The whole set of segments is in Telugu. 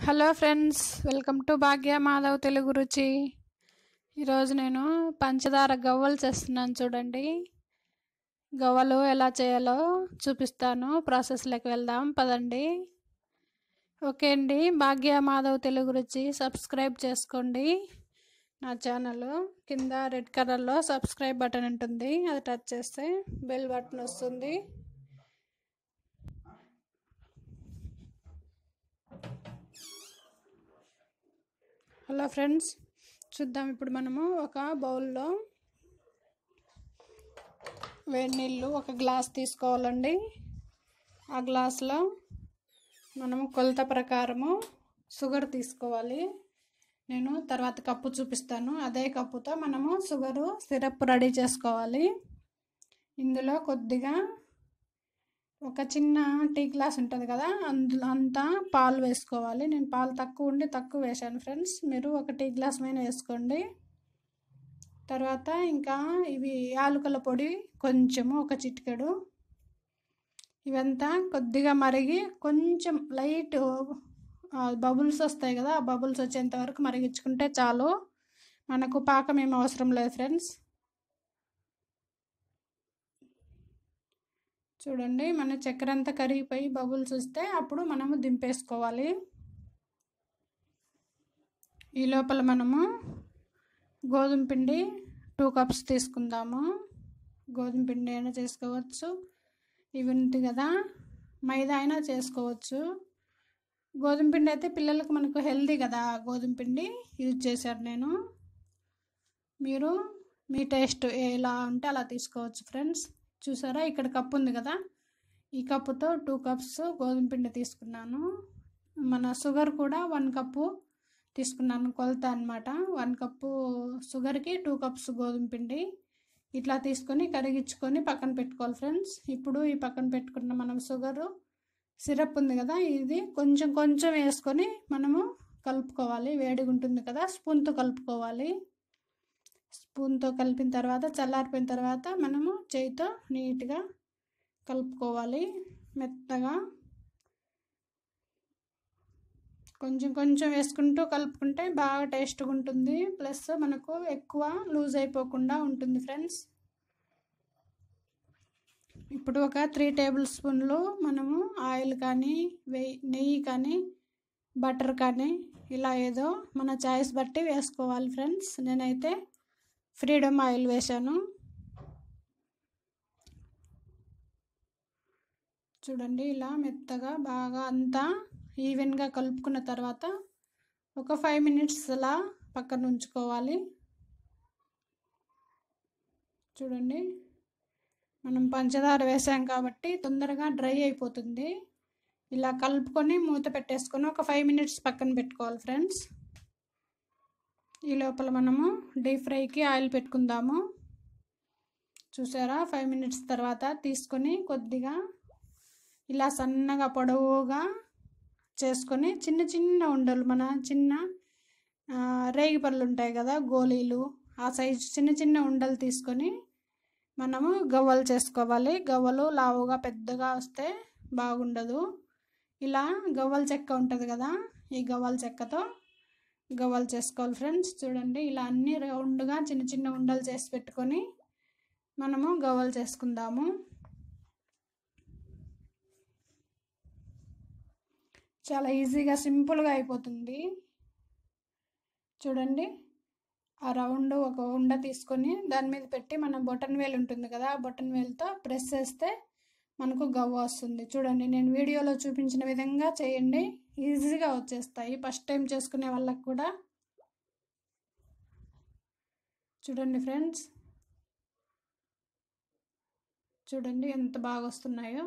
hello friends welcome to Bhagya Madhav Telugu Ruchi ఈరోజు నేను పంచదార గవ్వలు చేస్తున్నాను చూడండి గవ్వలు ఎలా చేయాలో చూపిస్తాను ప్రాసెస్లోకి వెళ్దాం పదండి ఓకే అండి భాగ్య మాధవ్ తెలుగు రుచి సబ్స్క్రైబ్ చేసుకోండి నా ఛానల్ కింద రెడ్ కలర్లో సబ్స్క్రైబ్ బటన్ ఉంటుంది అది టచ్ చేస్తే బెల్ బటన్ వస్తుంది హలో ఫ్రెండ్స్ చూద్దాం ఇప్పుడు మనము ఒక బౌల్లో వేడి నీళ్ళు ఒక గ్లాస్ తీసుకోవాలండి ఆ గ్లాస్లో మనము కొలత ప్రకారము షుగర్ తీసుకోవాలి నేను తర్వాత కప్పు చూపిస్తాను అదే కప్పుతో మనము షుగరు సిరప్ రెడీ చేసుకోవాలి ఇందులో కొద్దిగా ఒక చిన్న టీ గ్లాస్ ఉంటుంది కదా అందులో అంతా పాలు వేసుకోవాలి నేను పాలు తక్కువ ఉండి తక్కువ వేసాను ఫ్రెండ్స్ మీరు ఒక టీ గ్లాస్ మీద వేసుకోండి తర్వాత ఇంకా ఇవి యాలకుల పొడి కొంచెము ఒక చిటికెడు ఇవంతా కొద్దిగా మరిగి కొంచెం లైట్ బబుల్స్ వస్తాయి కదా ఆ బబుల్స్ వచ్చేంత వరకు మరిగించుకుంటే చాలు మనకు పాకం ఏం అవసరం లేదు ఫ్రెండ్స్ చూడండి మన చక్కెర అంతా కరిగిపోయి బబుల్స్ వస్తే అప్పుడు మనము దింపేసుకోవాలి ఈ లోపల మనము గోధుమ పిండి టూ కప్స్ తీసుకుందాము గోధుమ పిండి అయినా చేసుకోవచ్చు ఇవి ఉంది కదా మైదా అయినా చేసుకోవచ్చు గోధుమ పిండి అయితే పిల్లలకు మనకు హెల్దీ కదా గోధుమ పిండి యూజ్ చేశాను నేను మీరు మీ టేస్ట్ ఎలా ఉంటే అలా తీసుకోవచ్చు ఫ్రెండ్స్ చూసారా ఇక్కడ కప్పు ఉంది కదా ఈ కప్పుతో టూ కప్స్ గోధుమ పిండి తీసుకున్నాను మన షుగర్ కూడా వన్ కప్పు తీసుకున్నాను కొలత అనమాట వన్ కప్పు షుగర్కి టూ కప్స్ గోధుమ పిండి ఇట్లా తీసుకొని కరిగించుకొని పక్కన పెట్టుకోవాలి ఫ్రెండ్స్ ఇప్పుడు ఈ పక్కన పెట్టుకున్న మనం షుగరు సిరప్ ఉంది కదా ఇది కొంచెం కొంచెం వేసుకొని మనము కలుపుకోవాలి వేడిగా ఉంటుంది కదా స్పూన్తో కలుపుకోవాలి స్పూన్తో కలిపిన తర్వాత చల్లారిపోయిన తర్వాత మనము చేయితో నీట్గా కలుపుకోవాలి మెత్తగా కొంచెం కొంచెం వేసుకుంటూ కలుపుకుంటే బాగా టేస్ట్గా ఉంటుంది ప్లస్ మనకు ఎక్కువ లూజ్ అయిపోకుండా ఉంటుంది ఫ్రెండ్స్ ఇప్పుడు ఒక త్రీ టేబుల్ స్పూన్లు మనము ఆయిల్ కానీ నెయ్యి కానీ బటర్ కానీ ఇలా ఏదో మన చాయిస్ బట్టి వేసుకోవాలి ఫ్రెండ్స్ నేనైతే ఫ్రీడమ్ ఆయిల్ వేశాను చూడండి ఇలా మెత్తగా బాగా అంతా ఈవెన్గా కలుపుకున్న తర్వాత ఒక ఫైవ్ మినిట్స్ అలా పక్కన ఉంచుకోవాలి చూడండి మనం పంచదార వేసాం కాబట్టి తొందరగా డ్రై అయిపోతుంది ఇలా కలుపుకొని మూత పెట్టేసుకొని ఒక ఫైవ్ మినిట్స్ పక్కన పెట్టుకోవాలి ఫ్రెండ్స్ ఈ లోపల మనము డీప్ ఫ్రైకి ఆయిల్ పెట్టుకుందాము చూసారా ఫైవ్ మినిట్స్ తర్వాత తీసుకొని కొద్దిగా ఇలా సన్నగా పొడవుగా చేసుకొని చిన్న చిన్న ఉండలు మన చిన్న రేగి పళ్ళు ఉంటాయి కదా గోళీలు ఆ సైజు చిన్న చిన్న ఉండలు తీసుకొని మనము గవ్వలు చేసుకోవాలి గవ్వలు లావుగా పెద్దగా వస్తే బాగుండదు ఇలా గవ్వల చెక్క ఉంటుంది కదా ఈ గవ్వల చెక్కతో గవ్వలు చేసుకోవాలి ఫ్రెండ్స్ చూడండి ఇలా అన్ని రౌండ్గా చిన్న చిన్న ఉండలు చేసి పెట్టుకొని మనము గవ్వలు చేసుకుందాము చాలా ఈజీగా సింపుల్గా అయిపోతుంది చూడండి ఆ రౌండ్ ఒక ఉండ తీసుకొని దాని మీద పెట్టి మనం బొటన్ వేలు ఉంటుంది కదా ఆ బొటన్ వేలుతో ప్రెస్ చేస్తే మనకు గవ్వ వస్తుంది చూడండి నేను వీడియోలో చూపించిన విధంగా చేయండి ఈజీగా వచ్చేస్తాయి ఫస్ట్ టైం చేసుకునే వాళ్ళకి కూడా చూడండి ఫ్రెండ్స్ చూడండి ఎంత బాగా వస్తున్నాయో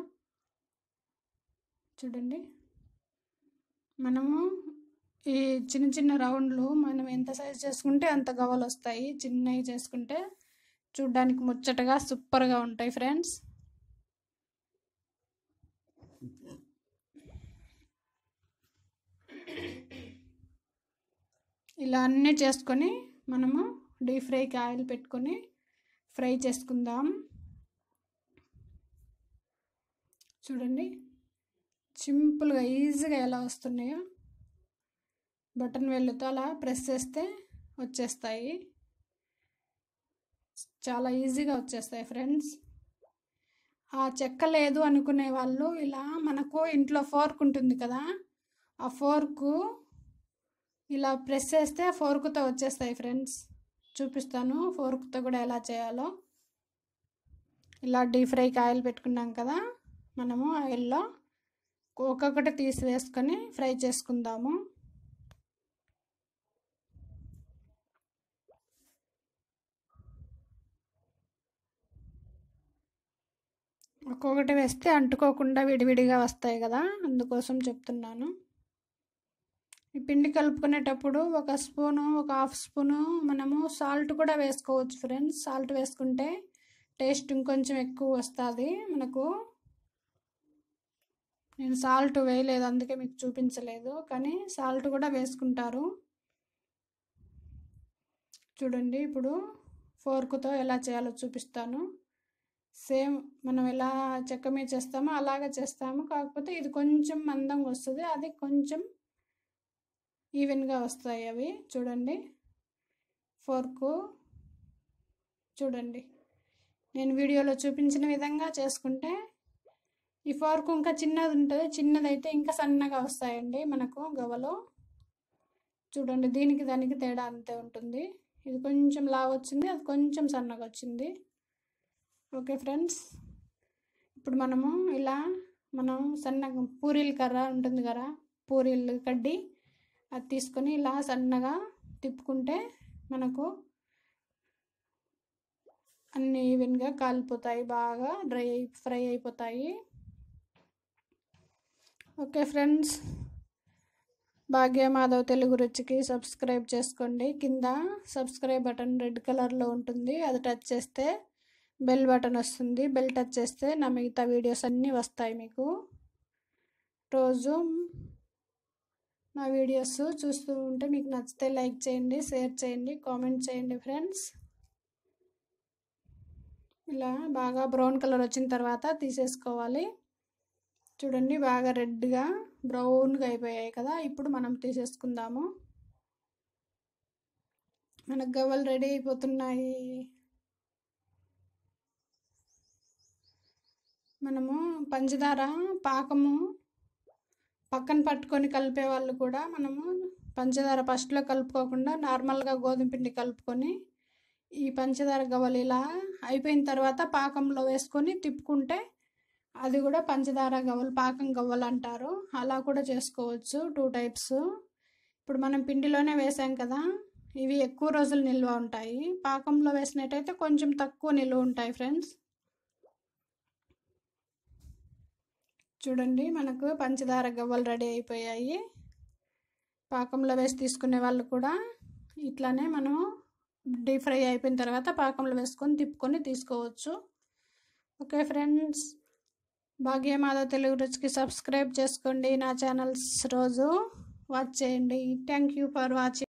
చూడండి మనము ఈ చిన్న చిన్న రౌండ్లు మనం ఎంత సైజ్ చేసుకుంటే అంత గవ్వలు వస్తాయి చిన్నవి చేసుకుంటే చూడ్డానికి ముచ్చటగా సూపర్గా ఉంటాయి ఫ్రెండ్స్ ఇలా అన్నీ చేసుకొని మనము డీప్ ఫ్రైకి ఆయిల్ పెట్టుకొని ఫ్రై చేసుకుందాం చూడండి సింపుల్గా ఈజీగా ఎలా వస్తున్నాయో బటన్ వేళ్ళతో అలా ప్రెస్ చేస్తే వచ్చేస్తాయి చాలా ఈజీగా వచ్చేస్తాయి ఫ్రెండ్స్ ఆ చెక్క లేదు అనుకునే వాళ్ళు ఇలా మనకు ఇంట్లో ఫోర్క్ ఉంటుంది కదా ఆ ఫోర్కు ఇలా ప్రెస్ చేస్తే ఫోర్కుతో వచ్చేస్తాయి ఫ్రెండ్స్ చూపిస్తాను ఫోర్క్తో కూడా ఎలా చేయాలో ఇలా డీప్ ఫ్రైకి ఆయిల్ పెట్టుకున్నాం కదా మనము ఆయిల్లో ఒక్కొక్కటి తీసి వేసుకొని ఫ్రై చేసుకుందాము ఒక్కొక్కటి వేస్తే అంటుకోకుండా విడివిడిగా వస్తాయి కదా అందుకోసం చెప్తున్నాను ఈ పిండి కలుపుకునేటప్పుడు ఒక స్పూను ఒక హాఫ్ స్పూను మనము సాల్ట్ కూడా వేసుకోవచ్చు ఫ్రెండ్స్ సాల్ట్ వేసుకుంటే టేస్ట్ ఇంకొంచెం ఎక్కువ వస్తుంది మనకు నేను సాల్ట్ వేయలేదు అందుకే మీకు చూపించలేదు కానీ సాల్ట్ కూడా వేసుకుంటారు చూడండి ఇప్పుడు ఫోర్క్తో ఎలా చేయాలో చూపిస్తాను సేమ్ మనం ఎలా చెక్క మీద చేస్తామో అలాగే చేస్తాము కాకపోతే ఇది కొంచెం మందంగా వస్తుంది అది కొంచెం ఈవెన్గా వస్తాయి అవి చూడండి ఫోర్కు చూడండి నేను వీడియోలో చూపించిన విధంగా చేసుకుంటే ఈ ఫోర్క్ ఇంకా చిన్నది ఉంటుంది చిన్నదైతే ఇంకా సన్నగా వస్తాయండి మనకు గవ్వలో చూడండి దీనికి దానికి తేడా అంతే ఉంటుంది ఇది కొంచెం లావు వచ్చింది అది కొంచెం సన్నగా వచ్చింది ఓకే ఫ్రెండ్స్ ఇప్పుడు మనము ఇలా మనం సన్నగా పూరీల కర్ర ఉంటుంది కదా పూరీలు కడ్డి అది తీసుకొని ఇలా సన్నగా తిప్పుకుంటే మనకు అన్ని ఈవెన్గా కాలిపోతాయి బాగా డ్రై ఫ్రై అయిపోతాయి ఓకే ఫ్రెండ్స్ భాగ్యమాధవ్ తెలుగు రుచికి సబ్స్క్రైబ్ చేసుకోండి కింద సబ్స్క్రైబ్ బటన్ రెడ్ కలర్లో ఉంటుంది అది టచ్ చేస్తే బెల్ బటన్ వస్తుంది బెల్ టచ్ చేస్తే నా మిగతా వీడియోస్ అన్నీ వస్తాయి మీకు రోజు నా వీడియోస్ చూస్తూ ఉంటే మీకు నచ్చితే లైక్ చేయండి షేర్ చేయండి కామెంట్ చేయండి ఫ్రెండ్స్ ఇలా బాగా బ్రౌన్ కలర్ వచ్చిన తర్వాత తీసేసుకోవాలి చూడండి బాగా రెడ్గా బ్రౌన్గా అయిపోయాయి కదా ఇప్పుడు మనం తీసేసుకుందాము మనకు గవ్వలు రెడీ అయిపోతున్నాయి మనము పంచదార పాకము పక్కన పట్టుకొని కలిపే వాళ్ళు కూడా మనము పంచదార ఫస్ట్లో కలుపుకోకుండా నార్మల్గా గోధుమ పిండి కలుపుకొని ఈ పంచదార గవ్వలు ఇలా అయిపోయిన తర్వాత పాకంలో వేసుకొని తిప్పుకుంటే అది కూడా పంచదార గవ్వలు పాకం గవ్వలు అంటారు అలా కూడా చేసుకోవచ్చు టూ టైప్స్ ఇప్పుడు మనం పిండిలోనే వేసాం కదా ఇవి ఎక్కువ రోజులు నిల్వ ఉంటాయి పాకంలో వేసినట్టయితే కొంచెం తక్కువ నిల్వ ఉంటాయి ఫ్రెండ్స్ చూడండి మనకు పంచదార గవ్వలు రెడీ అయిపోయాయి పాకంలో వేసి తీసుకునే వాళ్ళు కూడా ఇట్లానే మనం డీప్ ఫ్రై అయిపోయిన తర్వాత పాకంలో వేసుకొని తిప్పుకొని తీసుకోవచ్చు ఓకే ఫ్రెండ్స్ భాగ్యమాధవ్ తెలుగు రుచికి సబ్స్క్రైబ్ చేసుకోండి నా ఛానల్స్ రోజు వాచ్ చేయండి థ్యాంక్ యూ ఫర్ వాచింగ్